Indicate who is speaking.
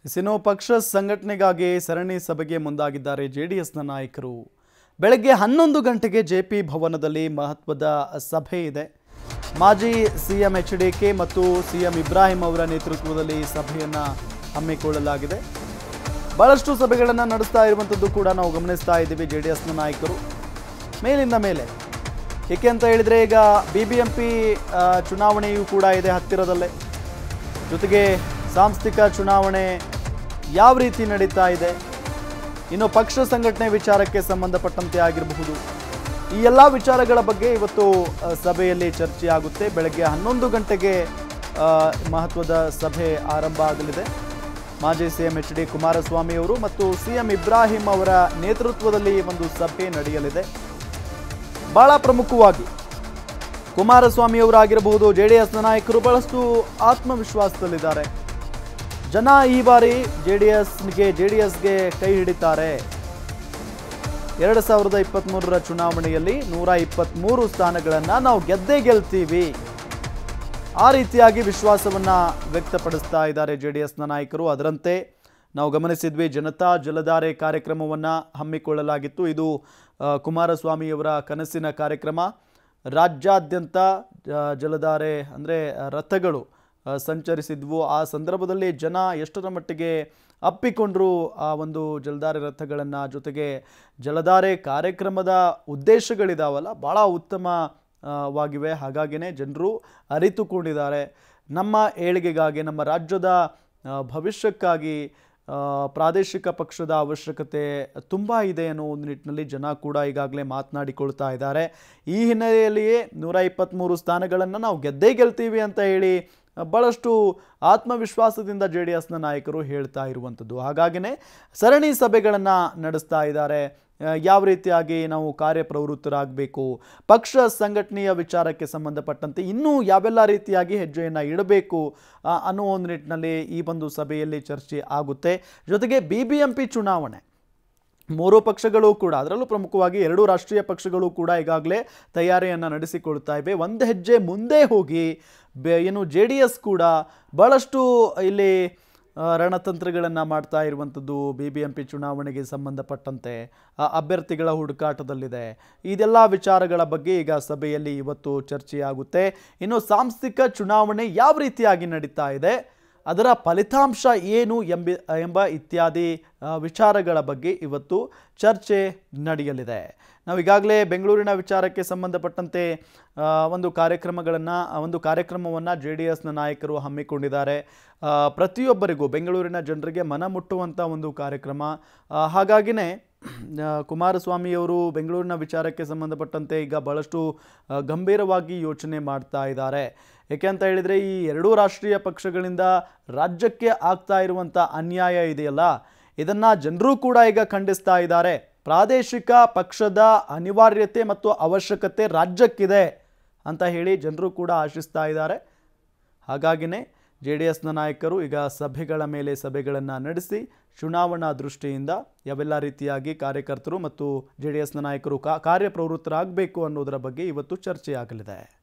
Speaker 1: ಸಿನೋ ಪಕ್ಷ ಸಂಘಟನೆಗಾಗಿ ಸರಣಿ ಸಭೆಗೆ ಮುಂದಾಗಿದ್ದಾರೆ ಜೆಡಿಎಸ್ನ ನಾಯಕರು ಬೆಳಗ್ಗೆ ಹನ್ನೊಂದು ಗಂಟೆಗೆ ಜೆಪಿ ಭವನದಲ್ಲಿ ಮಹತ್ವದ ಸಭೆ ಇದೆ ಮಾಜಿ ಸಿಎಂ ಎಚ್ ಡಿ ಕೆ ಮತ್ತು ಸಿಎಂ ಇಬ್ರಾಹಿಂ ಅವರ ನೇತೃತ್ವದಲ್ಲಿ ಸಭೆಯನ್ನು ಹಮ್ಮಿಕೊಳ್ಳಲಾಗಿದೆ ಬಹಳಷ್ಟು ಸಭೆಗಳನ್ನು ನಡೆಸ್ತಾ ಇರುವಂಥದ್ದು ಕೂಡ ನಾವು ಗಮನಿಸ್ತಾ ಇದ್ದೀವಿ ಜೆ ಡಿ ಎಸ್ನ ನಾಯಕರು ಮೇಲಿಂದ ಮೇಲೆ ಏಕೆ ಅಂತ ಹೇಳಿದರೆ ಈಗ ಬಿ ಬಿ ಎಂ ಪಿ ಚುನಾವಣೆಯೂ ಕೂಡ ಇದೆ ಹತ್ತಿರದಲ್ಲೇ ಜೊತೆಗೆ ಸಾಂಸ್ಥಿಕ ಚುನಾವಣೆ ಯಾವ ರೀತಿ ನಡೀತಾ ಇದೆ ಇನ್ನು ಪಕ್ಷ ಸಂಘಟನೆ ವಿಚಾರಕ್ಕೆ ಸಂಬಂಧಪಟ್ಟಂತೆ ಆಗಿರಬಹುದು ಈ ಎಲ್ಲ ವಿಚಾರಗಳ ಬಗ್ಗೆ ಇವತ್ತು ಆ, ಸಭೆಯಲ್ಲಿ ಚರ್ಚೆ ಆಗುತ್ತೆ ಬೆಳಗ್ಗೆ ಹನ್ನೊಂದು ಗಂಟೆಗೆ ಆ, ಮಹತ್ವದ ಸಭೆ ಆರಂಭ ಆಗಲಿದೆ ಮಾಜಿ ಸಿಎಂ ಎಚ್ ಡಿ ಕುಮಾರಸ್ವಾಮಿ ಅವರು ಮತ್ತು ಸಿಎಂ ಇಬ್ರಾಹಿಂ ಅವರ ನೇತೃತ್ವದಲ್ಲಿ ಈ ಒಂದು ಸಭೆ ನಡೆಯಲಿದೆ ಬಹಳ ಪ್ರಮುಖವಾಗಿ ಕುಮಾರಸ್ವಾಮಿ ಅವರಾಗಿರಬಹುದು ಜೆ ಡಿ ಎಸ್ನ ನಾಯಕರು ಬಹಳಷ್ಟು ಆತ್ಮವಿಶ್ವಾಸದಲ್ಲಿದ್ದಾರೆ ಜನ ಈ ಬಾರಿ ಜೆ ಡಿ ಎಸ್ಗೆ ಜೆ ಡಿ ಎಸ್ಗೆ ಕೈ ಹಿಡಿತಾರೆ ಎರಡು ಸಾವಿರದ ಇಪ್ಪತ್ತ್ಮೂರರ ಚುನಾವಣೆಯಲ್ಲಿ ನೂರ ಇಪ್ಪತ್ತ್ಮೂರು ಸ್ಥಾನಗಳನ್ನು ನಾವು ಗೆದ್ದೇ ಗೆಲ್ತೀವಿ ಆ ರೀತಿಯಾಗಿ ವಿಶ್ವಾಸವನ್ನು ವ್ಯಕ್ತಪಡಿಸ್ತಾ ಇದ್ದಾರೆ ಜೆ ಡಿ ಎಸ್ನ ನಾಯಕರು ಅದರಂತೆ ನಾವು ಗಮನಿಸಿದ್ವಿ ಜನತಾ ಜಲಧಾರೆ ಕಾರ್ಯಕ್ರಮವನ್ನು ಹಮ್ಮಿಕೊಳ್ಳಲಾಗಿತ್ತು ಇದು ಆ, ಕುಮಾರಸ್ವಾಮಿಯವರ ಕನಸಿನ ಕಾರ್ಯಕ್ರಮ ರಾಜ್ಯಾದ್ಯಂತ ಜ- ಜಲಧಾರೆ ಅಂದರೆ ರಥಗಳು ಆ, ಸಂಚರಿಸಿದ್ವು ಆ ಸಂದರ್ಭದಲ್ಲಿ ಜನ ಎಷ್ಟರ ಮಟ್ಟಿಗೆ ಅಪ್ಪಿಕೊಂಡ್ರು ಆ ಒಂದು ಜಲಧಾರೆ ರಥಗಳನ್ನು ಜೊತೆಗೆ ಜಲಧಾರೆ ಕಾರ್ಯಕ್ರಮದ ಉದ್ದೇಶಗಳಿದಾವಲ್ಲ ಭಾಳ ಉತ್ತಮ ಆ, ವಾಗಿವೆ ಹಾಗಾಗಿನೇ ಜನರು ಅರಿತುಕೊಂಡಿದ್ದಾರೆ ನಮ್ಮ ಏಳಿಗೆಗಾಗಿ ನಮ್ಮ ರಾಜ್ಯದ ಆ, ಭವಿಷ್ಯಕ್ಕಾಗಿ ಆ, ಪ್ರಾದೇಶಿಕ ಪಕ್ಷದ ಅವಶ್ಯಕತೆ ತುಂಬ ಇದೆ ಅನ್ನೋ ಒಂದು ನಿಟ್ಟಿನಲ್ಲಿ ಜನ ಕೂಡ ಈಗಾಗಲೇ ಮಾತನಾಡಿಕೊಳ್ತಾ ಇದ್ದಾರೆ ಈ ಹಿನ್ನೆಲೆಯಲ್ಲಿಯೇ ನೂರ ಇಪ್ಪತ್ತ್ಮೂರು ಸ್ಥಾನಗಳನ್ನು ನಾವು ಗೆದ್ದೇ ಗೆಲ್ತೀವಿ ಅಂತ ಹೇಳಿ ಭಾಳಷ್ಟು ಆತ್ಮವಿಶ್ವಾಸದಿಂದ ಜೆ ಡಿ ಎಸ್ನ ನಾಯಕರು ಹೇಳ್ತಾ ಇರುವಂಥದ್ದು ಹಾಗಾಗಿನೇ ಸರಣಿ ಸಭೆಗಳನ್ನು ನಡೆಸ್ತಾ ಇದ್ದಾರೆ ಆ, ಯಾವ ರೀತಿಯಾಗಿ ನಾವು ಕಾರ್ಯಪ್ರವೃತ್ತರಾಗಬೇಕು ಪಕ್ಷ ಸಂಘಟನೆಯ ವಿಚಾರಕ್ಕೆ ಸಂಬಂಧಪಟ್ಟಂತೆ ಇನ್ನೂ ಯಾವೆಲ್ಲ ರೀತಿಯಾಗಿ ಹೆಜ್ಜೆಯನ್ನು ಇಡಬೇಕು ಆ, ಅನ್ನೋ ಒಂದು ನಿಟ್ಟಿನಲ್ಲಿ ಈ ಒಂದು ಸಭೆಯಲ್ಲಿ ಚರ್ಚೆ ಆಗುತ್ತೆ ಜೊತೆಗೆ ಬಿ ಬಿ ಎಂ ಪಿ ಚುನಾವಣೆ ಮೂರು ಪಕ್ಷಗಳು ಕೂಡ ಅದರಲ್ಲೂ ಪ್ರಮುಖವಾಗಿ ಎರಡು ರಾಷ್ಟ್ರೀಯ ಪಕ್ಷಗಳು ಕೂಡ ಈಗಾಗಲೇ ತಯಾರಿಯನ್ನು ನಡೆಸಿಕೊಳ್ತಾ ಇವೆ ಒಂದು ಹೆಜ್ಜೆ ಮುಂದೆ ಹೋಗಿ ಬೆ ಏನು ಜೆ ಡಿ ಎಸ್ ಕೂಡ ಭಾಳಷ್ಟು ಇಲ್ಲಿ ಆ, ರಣತಂತ್ರಗಳನ್ನು ಮಾಡ್ತಾ ಇರುವಂಥದ್ದು ಬಿ ಬಿ ಎಂ ಪಿ ಚುನಾವಣೆಗೆ ಸಂಬಂಧಪಟ್ಟಂತೆ ಆ, ಅಭ್ಯರ್ಥಿಗಳ ಹುಡುಕಾಟದಲ್ಲಿದೆ ಇದೆಲ್ಲ ವಿಚಾರಗಳ ಬಗ್ಗೆ ಈಗ ಸಭೆಯಲ್ಲಿ ಇವತ್ತು ಚರ್ಚೆಯಾಗುತ್ತೆ ಇನ್ನು ಸಾಂಸ್ಥಿಕ ಚುನಾವಣೆ ಯಾವ ರೀತಿಯಾಗಿ ನಡೀತಾ ಇದೆ ಅದರ ಫಲಿತಾಂಶ ಏನು ಎಂಬ ಎಂಬ ಇತ್ಯಾದಿ ಆ, ವಿಚಾರಗಳ ಬಗ್ಗೆ ಇವತ್ತು ಚರ್ಚೆ ನಡೆಯಲಿದೆ ನಾವು ಈಗಾಗಲೇ ಬೆಂಗಳೂರಿನ ವಿಚಾರಕ್ಕೆ ಸಂಬಂಧಪಟ್ಟಂತೆ ಆ, ಒಂದು ಕಾರ್ಯಕ್ರಮಗಳನ್ನು ಒಂದು ಕಾರ್ಯಕ್ರಮವನ್ನು ಜೆ ಡಿ ಎಸ್ನ ನಾಯಕರು ಹಮ್ಮಿಕೊಂಡಿದ್ದಾರೆ ಆ, ಪ್ರತಿಯೊಬ್ಬರಿಗೂ ಬೆಂಗಳೂರಿನ ಜನರಿಗೆ ಮನ ಮುಟ್ಟುವಂಥ ಒಂದು ಕಾರ್ಯಕ್ರಮ ಆ, ಹಾಗಾಗಿನೇ ಆ, ಕುಮಾರಸ್ವಾಮಿಯವರು ಬೆಂಗಳೂರಿನ ವಿಚಾರಕ್ಕೆ ಸಂಬಂಧಪಟ್ಟಂತೆ ಈಗ ಭಾಳಷ್ಟು ಆ, ಗಂಭೀರವಾಗಿ ಯೋಚನೆ ಮಾಡ್ತಾ ಇದ್ದಾರೆ ಏಕೆ ಅಂತ ಹೇಳಿದರೆ ಈ ಎರಡೂ ರಾಷ್ಟ್ರೀಯ ಪಕ್ಷಗಳಿಂದ ರಾಜ್ಯಕ್ಕೆ ಆಗ್ತಾ ಇರುವಂಥ ಅನ್ಯಾಯ ಇದೆಯಲ್ಲ ಇದನ್ನು ಜನರು ಕೂಡ ಈಗ ಖಂಡಿಸ್ತಾ ಇದ್ದಾರೆ ಪ್ರಾದೇಶಿಕ ಪಕ್ಷದ ಅನಿವಾರ್ಯತೆ ಮತ್ತು ಅವಶ್ಯಕತೆ ರಾಜ್ಯಕ್ಕಿದೆ ಅಂತ ಹೇಳಿ ಜನರು ಕೂಡ ಆಶಿಸ್ತಾ ಇದ್ದಾರೆ ಹಾಗಾಗಿನೇ ಜೆ ಡಿ ಎಸ್ನ ನಾಯಕರು ಈಗ ಸಭೆಗಳ ಮೇಲೆ ಸಭೆಗಳನ್ನು ನಡೆಸಿ ಚುನಾವಣಾ ದೃಷ್ಟಿಯಿಂದ ಯಾವೆಲ್ಲ ರೀತಿಯಾಗಿ ಕಾರ್ಯಕರ್ತರು ಮತ್ತು ಜೆ ಡಿ ಎಸ್ನ ನಾಯಕರು ಕಾ ಕಾರ್ಯಪ್ರವೃತ್ತರಾಗಬೇಕು ಅನ್ನೋದರ ಬಗ್ಗೆ ಇವತ್ತು ಚರ್ಚೆ ಆಗಲಿದೆ